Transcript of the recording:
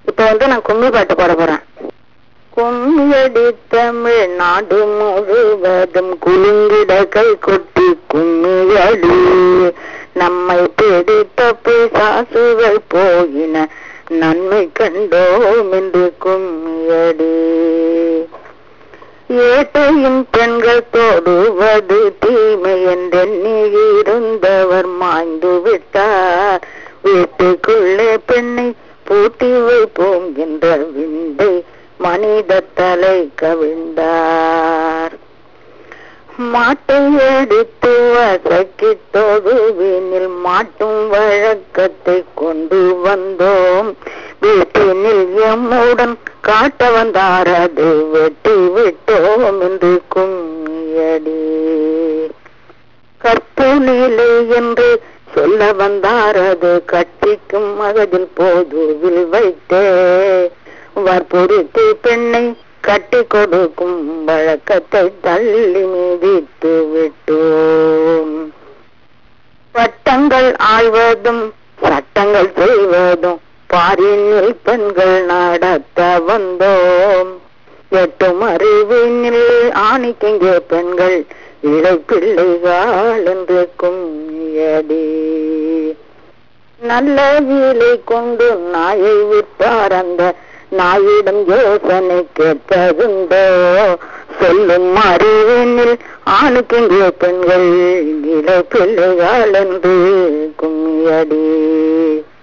இப்ப வந்து நான் கும்மி பாட்டு பாட போறேன் கும்மியடி தமிழ் நாடு முழுவதும் குலுங்கிட கை கொட்டி கும்மியடி நம்மை பிடித்த பிசாசுகள் போயின நன்மை கண்டோம் என்று கும்மியடி ஏட்டையும் பெண்கள் தொடுவது தீமை என்றெண்ணி இருந்தவர் மாய்ந்து விட்டார் வீட்டுக்குள்ளே பெண்ணை பூட்டி வைப்போம் என்ற விந்தை மனித தலை கவிழ்ந்தார் மாட்டை அடித்து வசக்கி தொழுவினில் மாட்டும் வழக்கத்தை கொண்டு வந்தோம் வீட்டினில் எம்முடன் காட்ட வந்தார் அது வெட்டி விட்டோம் என்று கும்மியடி கற்பு நிலை என்று சொல்ல வந்தார் அது கட்டிக்கும் மகதில் போதுவில் வைத்தே வற்புறுத்தி பெண்ணை கட்டி கொடுக்கும் வழக்கத்தை தள்ளி மிதித்து விட்டோம் பட்டங்கள் ஆழ்வதும் சட்டங்கள் செய்வதும் பாரினில் பெண்கள் நடத்த வந்தோம் எட்டும் அறிவினில் ஆணிக்கெங்கே பெண்கள் இழைப்பிள்ளைகள் என்று கும்மியடி நல்ல வீலை கொண்டு நாயை விட்டார் அந்த நாயிடம் யோசனை கேட்டதுண்டோ சொல்லும் அறிவினில் ஆணுக்கெங்கே பெண்கள் இள பிள்ளைகள் என்று கும்மியடி